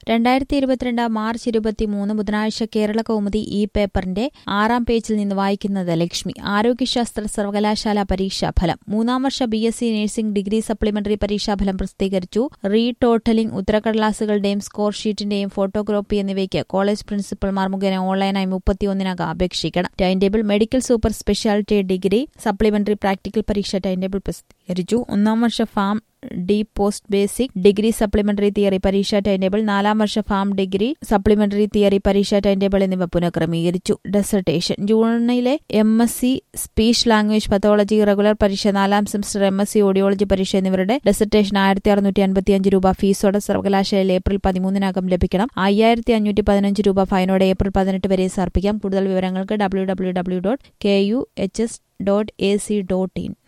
രണ്ടായിരത്തി ഇരുപത്തിരണ്ട് മാർച്ച് ഇരുപത്തിമൂന്ന് ബുധനാഴ്ച കേരള കൗമുദി ഈ പേപ്പറിന്റെ ആറാം പേജിൽ നിന്ന് വായിക്കുന്നത് ലക്ഷ്മി ആരോഗ്യശാസ്ത്ര സർവകലാശാല പരീക്ഷാഫലം മൂന്നാം വർഷ B S C nursing degree supplementary പരീക്ഷാഫലം പ്രസിദ്ധീകരിച്ചു റീ ടോട്ടലിംഗ് ഉത്തരക്കടലാസുകളുടെയും സ്കോർ ഷീറ്റിന്റെയും ഫോട്ടോഗ്രാഫി എന്നിവയ്ക്ക് കോളേജ് പ്രിൻസിപ്പൽമാർ മുഖേന ഓൺലൈനായി മുപ്പത്തിയൊന്നിനകം അപേക്ഷിക്കണം time table medical super speciality degree supplementary practical പരീക്ഷ ടൈം ടേബിൾ പ്രസിദ്ധീകരിച്ചു ഒന്നാം വർഷ Pharm D post basic degree supplementary theory പരീക്ഷാ ടൈം ടേബിൾ നാലാം വർഷ ഫാം ഡിഗ്രി സപ്ലിമെന്ററി തിയറി പരീക്ഷാ ടൈം ടേബിൾ എന്നിവ പുനഃക്രമീകരിച്ചു ഡെസർട്ടേഷൻ ജൂണിലെ M S C speech language pathology regular പരീക്ഷ നാലാം semester M S C audiology പരീക്ഷ എന്നിവരുടെ ഡെസർട്ടേഷൻ ആയിരത്തി അറുന്നൂറ്റി അൻപത്തിയഞ്ച് രൂപ ഫീസോടെ സർവകലാശാലയിൽ ഏപ്രിൽ പതിമൂന്നിനകം ലഭിക്കണം അയ്യായിരത്തി അഞ്ഞൂറ്റി പതിനഞ്ച് രൂപ ഫൈനോടെ ഏപ്രിൽ പതിനെട്ട് വരെ സമർപ്പിക്കാം കൂടുതൽ വിവരങ്ങൾക്ക് W W W dot K U H S dot A C dot in